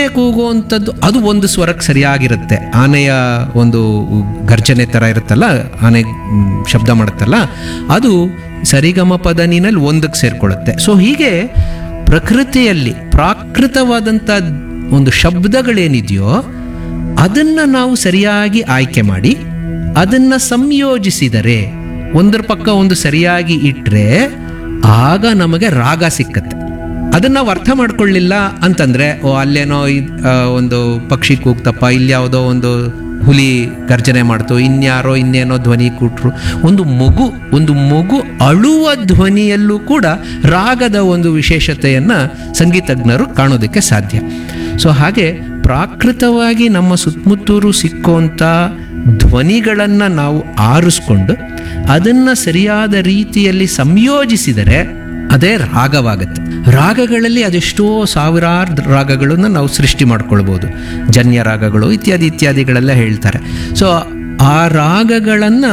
ಕೂಗುವಂಥದ್ದು ಅದು ಒಂದು ಸ್ವರಕ್ಕೆ ಸರಿಯಾಗಿರುತ್ತೆ ಆನೆಯ ಒಂದು ಗರ್ಜನೆ ಥರ ಇರುತ್ತಲ್ಲ ಆನೆ ಮ್, ಶಬ್ದ ಮಾಡುತ್ತಲ್ಲ ಅದು ಸರಿಗಮ ಪದನಿನಲ್ಲಿ ಒಂದಕ್ಕೆ ಸೇರ್ಕೊಳ್ಳುತ್ತೆ ಸೊ ಹೀಗೆ ಪ್ರಕೃತಿಯಲ್ಲಿ ಪ್ರಾಕೃತವಾದಂಥ ಒಂದು ಶಬ್ದಗಳೇನಿದೆಯೋ ಅದನ್ನು ನಾವು ಸರಿಯಾಗಿ ಆಯ್ಕೆ ಮಾಡಿ ಅದನ್ನು ಸಂಯೋಜಿಸಿದರೆ ಒಂದರ ಪಕ್ಕ ಒಂದು ಸರಿಯಾಗಿ ಇಟ್ಟರೆ ಆಗ ನಮಗೆ ರಾಗ ಸಿಕ್ಕತ್ತೆ ಅದನ್ನ ನಾವು ಅರ್ಥ ಮಾಡ್ಕೊಳ್ಳಿಲ್ಲ ಅಂತಂದ್ರೆ ಓ ಅಲ್ಲೇನೋ ಇದ್- ಆ, ಒಂದು ಪಕ್ಷಿ ಕೂಗ್ತಪ್ಪ ಇಲ್ಲಿ ಯಾವುದೋ ಒಂದು ಹುಲಿ ಗರ್ಜನೆ ಮಾಡ್ತು ಇನ್ಯಾರೋ ಇನ್ನೇನೋ ಧ್ವನಿ ಕೂಟ್ರು ಒಂದು ಮಗು ಒಂದು ಮಗು ಅಳುವ ಧ್ವನಿಯಲ್ಲೂ ಕೂಡ ರಾಗದ ಒಂದು ವಿಶೇಷತೆಯನ್ನ ಸಂಗೀತಜ್ಞರು ಕಾಣೋದಕ್ಕೆ ಸಾಧ್ಯ ಸೊ ಹಾಗೆ ಪ್ರಾಕೃತವಾಗಿ ನಮ್ಮ ಸುತ್ತಮುತ್ತೂರು ಸಿಕ್ಕುವಂಥ ಧ್ವನಿಗಳನ್ನು ನಾವು ಆರಿಸ್ಕೊಂಡು ಅದನ್ನು ಸರಿಯಾದ ರೀತಿಯಲ್ಲಿ ಸಂಯೋಜಿಸಿದರೆ ಅದೇ ರಾಗವಾಗುತ್ತೆ ರಾಗಗಳಲ್ಲಿ ಅದೆಷ್ಟೋ ಸಾವಿರಾರು ರಾಗಗಳನ್ನು ನಾವು ಸೃಷ್ಟಿ ಮಾಡ್ಕೊಳ್ಬೋದು ಜನ್ಯ ರಾಗಗಳು ಇತ್ಯಾದಿ ಇತ್ಯಾದಿಗಳೆಲ್ಲ ಹೇಳ್ತಾರೆ ಸೊ ಆ ರಾಗಗಳನ್ನು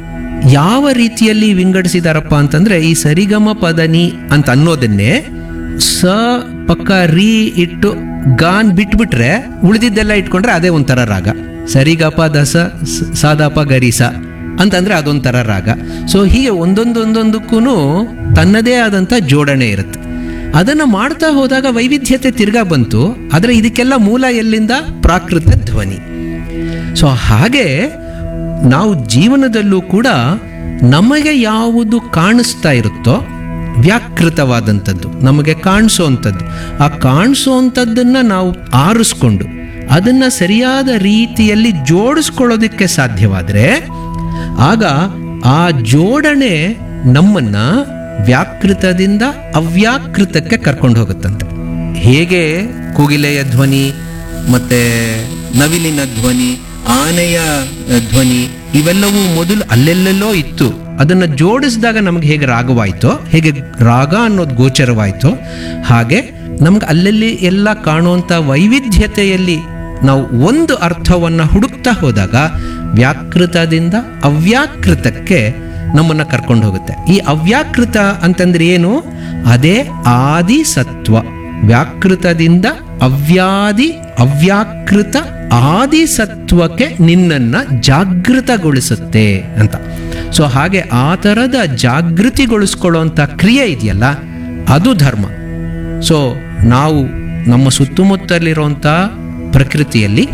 ಯಾವ ರೀತಿಯಲ್ಲಿ ವಿಂಗಡಿಸಿದಾರಪ್ಪ ಅಂತಂದ್ರೆ ಈ ಸರಿಗಮ ಪದನಿ ಅಂತ ಅನ್ನೋದನ್ನೇ ಸ ಪಕ್ಕ ರೀ ಇಟ್ಟು ಗಾನ್ ಬಿಟ್ಬಿಟ್ರೆ ಉಳಿದಿದ್ದೆಲ್ಲ ಇಟ್ಕೊಂಡ್ರೆ ಅದೇ ಒಂಥರ ರಾಗ ಸರಿಗಪ ದಸ ಸ- ಸಾದಪ ಗರಿಸ ಅಂತಂದ್ರೆ ಅದೊಂಥರ ರಾಗ ಸೊ ಹೀಗೆ ಒಂದೊಂದು ಒಂದೊಂದಕ್ಕೂ ತನ್ನದೇ ಆದಂಥ ಜೋಡಣೆ ಇರುತ್ತೆ ಅದನ್ನು ಮಾಡ್ತಾ ಹೋದಾಗ ವೈವಿಧ್ಯತೆ ತಿರ್ಗಾ ಬಂತು ಆದರೆ ಇದಕ್ಕೆಲ್ಲ ಮೂಲ ಎಲ್ಲಿಂದ ಪ್ರಾಕೃತ ಧ್ವನಿ ಸೊ ಹಾಗೆ ನಾವು ಜೀವನದಲ್ಲೂ ಕೂಡ ನಮಗೆ ಯಾವುದು ಕಾಣಿಸ್ತಾ ಇರುತ್ತೋ ವ್ಯಾಕೃತವಾದಂಥದ್ದು ನಮಗೆ ಕಾಣಿಸೋವಂಥದ್ದು ಆ ಕಾಣಿಸೋವಂಥದ್ದನ್ನು ನಾವು ಆರಿಸ್ಕೊಂಡು ಅದನ್ನು ಸರಿಯಾದ ರೀತಿಯಲ್ಲಿ ಜೋಡಿಸ್ಕೊಳ್ಳೋದಕ್ಕೆ ಸಾಧ್ಯವಾದರೆ ಆಗ ಆ ಜೋಡಣೆ ನಮ್ಮನ್ನ ವ್ಯಾಕೃತದಿಂದ ಅವ್ಯಾಕೃತಕ್ಕೆ ಕರ್ಕೊಂಡು ಹೋಗುತ್ತಂತೆ ಹೇಗೆ ಕೋಗಿಲೆಯ ಧ್ವನಿ ಮತ್ತೆ ನವಿಲಿನ ಧ್ವನಿ ಆನೆಯ ಅ, ಧ್ವನಿ ಇವೆಲ್ಲವೂ ಮೊದಲು ಅಲ್ಲೆಲ್ಲೆಲ್ಲೋ ಇತ್ತು ಅದನ್ನು ಜೋಡಿಸಿದಾಗ ನಮಗೆ ಹೇಗೆ ರಾಗವಾಯಿತೋ ಹೇಗೆ ರಾಗ ಅನ್ನೋದು ಗೋಚರವಾಯಿತೋ ಹಾಗೆ ನಮ್ಗೆ ಅಲ್ಲಲ್ಲಿ ಎಲ್ಲ ಕಾಣುವಂಥ ವೈವಿಧ್ಯತೆಯಲ್ಲಿ ನಾವು ಒಂದು ಅರ್ಥವನ್ನು ಹುಡುಕ್ತಾ ಹೋದಾಗ ವ್ಯಾಕೃತದಿಂದ ಅವ್ಯಾಕೃತಕ್ಕೆ ನಮ್ಮನ್ನು ಕರ್ಕೊಂಡು ಹೋಗುತ್ತೆ ಈ ಅವ್ಯಾಕೃತ ಅಂತಂದ್ರೆ ಏನು ಅದೇ ಆದಿ ಸತ್ವ ವ್ಯಾಕೃತದಿಂದ ಅವ್ಯಾದಿ ಅವ್ಯಾಕೃತ ಆದಿ ಸತ್ವಕ್ಕೆ ನಿನ್ನನ್ನು ಜಾಗೃತಗೊಳಿಸುತ್ತೆ ಅಂತ ಸೊ ಹಾಗೆ ಆ ಥರದ ಜಾಗೃತಿಗೊಳಿಸ್ಕೊಳ್ಳೋಂಥ ಕ್ರಿಯೆ ಇದೆಯಲ್ಲ ಅದು ಧರ್ಮ ಸೊ ನಾವು ನಮ್ಮ ಸುತ್ತಮುತ್ತಲಿರುವಂಥ ಪ್ರಕೃತಿಯಲ್ಲಿ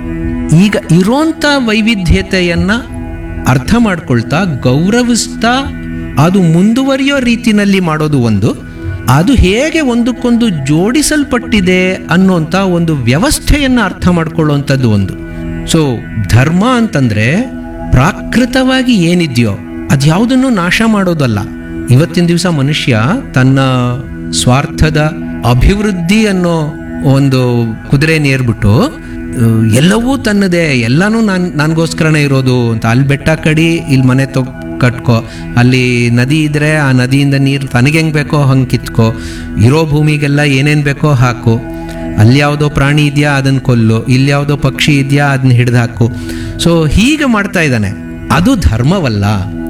ಈಗ ಇರೋಂಥ ವೈವಿಧ್ಯತೆಯನ್ನ ಅರ್ಥ ಮಾಡ್ಕೊಳ್ತಾ ಗೌರವಿಸ್ತಾ ಅದು ಮುಂದುವರಿಯೋ ರೀತಿನಲ್ಲಿ ಮಾಡೋದು ಒಂದು ಅದು ಹೇಗೆ ಒಂದಕ್ಕೊಂದು ಜೋಡಿಸಲ್ಪಟ್ಟಿದೆ ಅನ್ನೋಂಥ ಒಂದು ವ್ಯವಸ್ಥೆಯನ್ನು ಅರ್ಥ ಮಾಡ್ಕೊಳ್ಳುವಂಥದ್ದು ಒಂದು ಸೊ ಧರ್ಮ ಅಂತಂದ್ರೆ ಪ್ರಾಕೃತವಾಗಿ ಏನಿದೆಯೋ ಅದ್ಯಾವುದನ್ನು ನಾಶ ಮಾಡೋದಲ್ಲ ಇವತ್ತಿನ ದಿವಸ ಮನುಷ್ಯ ತನ್ನ ಸ್ವಾರ್ಥದ ಅಭಿವೃದ್ಧಿ ಅನ್ನೋ ಒಂದು ಕುದುರೆ ನೇರ್ಬಿಟ್ಟು ಅಹ್, ಎಲ್ಲವೂ ತನ್ನದೇ ಎಲ್ಲನೂ ನಾನು ನನಗೋಸ್ಕರನೇ ಇರೋದು ಅಂತ ಅಲ್ಲಿ ಬೆಟ್ಟ ಕಡಿ ಇಲ್ಲಿ ಮನೆ ತೊ ಕಟ್ಕೋ ಅಲ್ಲಿ ನದಿ ಇದ್ರೆ ಆ ನದಿಯಿಂದ ನೀರು ತನಗೆ ಹೆಂಗೆ ಬೇಕೋ ಹಂಗೆ ಕಿತ್ಕೋ ಇರೋ ಭೂಮಿಗೆಲ್ಲ ಏನೇನು ಬೇಕೋ ಹಾಕು ಅಲ್ಲಿ ಯಾವುದೋ ಪ್ರಾಣಿ ಇದೆಯಾ ಅದನ್ನು ಕೊಲ್ಲು ಇಲ್ಲಿ ಯಾವುದೋ ಪಕ್ಷಿ ಇದೆಯಾ ಅದನ್ನ ಹಿಡಿದು ಹಾಕು ಸೊ ಹೀಗೆ ಮಾಡ್ತಾ ಇದ್ದಾನೆ ಅದು ಧರ್ಮವಲ್ಲ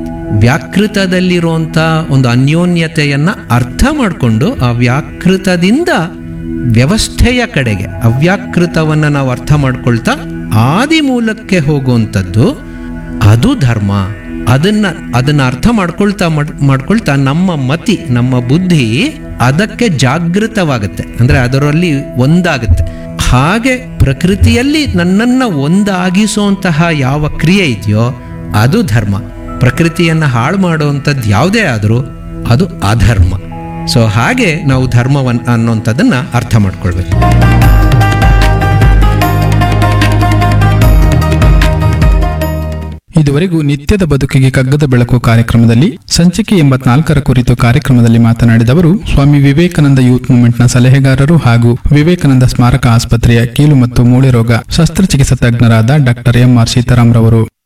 ವ್ಯಾಕೃತದಲ್ಲಿರುವಂಥ ಒಂದು ಅನ್ಯೋನ್ಯತೆಯನ್ನ ಅರ್ಥ ಮಾಡಿಕೊಂಡು ಆ ವ್ಯಾಕೃತದಿಂದ ವ್ಯವಸ್ಥೆಯ ಕಡೆಗೆ ಅವ್ಯಾಕೃತವನ್ನು ನಾವು ಅರ್ಥ ಮಾಡ್ಕೊಳ್ತಾ ಆದಿ ಮೂಲಕ್ಕೆ ಹೋಗುವಂಥದ್ದು ಅದು ಧರ್ಮ ಅದನ್ನ ಅದನ್ನ ಅರ್ಥ ಮಾಡ್ಕೊಳ್ತಾ ಮಾಡ್- ಮಾಡ್ಕೊಳ್ತಾ ನಮ್ಮ ಮತಿ ನಮ್ಮ ಬುದ್ಧಿ ಅದಕ್ಕೆ ಜಾಗೃತವಾಗುತ್ತೆ ಅಂದ್ರೆ ಅದರಲ್ಲಿ ಒಂದಾಗುತ್ತೆ ಹಾಗೆ ಪ್ರಕೃತಿಯಲ್ಲಿ ನನ್ನನ್ನ ಒಂದಾಗಿಸುವಂತಹ ಯಾವ ಕ್ರಿಯೆ ಇದೆಯೋ ಅದು ಧರ್ಮ ಪ್ರಕೃತಿಯನ್ನ ಹಾಳು ಮಾಡುವಂಥದ್ದು ಯಾವುದೇ ಆದರೂ ಅದು ಅಧರ್ಮ ಸೊ ಹಾಗೆ ನಾವು ಧರ್ಮವನ್ ಅನ್ನೋಂಥದ್ದನ್ನ ಅರ್ಥ ಮಾಡ್ಕೊಳ್ಬೇಕು ಇದುವರೆಗೂ ನಿತ್ಯದ ಬದುಕಿಗೆ ಕಗ್ಗದ ಬೆಳಕು ಕಾರ್ಯಕ್ರಮದಲ್ಲಿ ಸಂಚಿಕೆ ಎಂಬತ್ನಾಲ್ಕರ ಕುರಿತು ಕಾರ್ಯಕ್ರಮದಲ್ಲಿ ಮಾತನಾಡಿದವರು ಸ್ವಾಮಿ ವಿವೇಕಾನಂದ ಯೂತ್ ಮೂವ್ಮೆಂಟ್ನ ಸಲಹೆಗಾರರು ಹಾಗೂ ವಿವೇಕಾನಂದ ಸ್ಮಾರಕ ಆಸ್ಪತ್ರೆಯ ಕೀಲು ಮತ್ತು ಮೂಳೆ ರೋಗ ಶಸ್ತ್ರಚಿಕಿತ್ಸಾ ತಜ್ಞರಾದ ಡಾಕ್ಟರ್ ಎಂಆರ್ ಸೀತಾರಾಮ್ ರವರು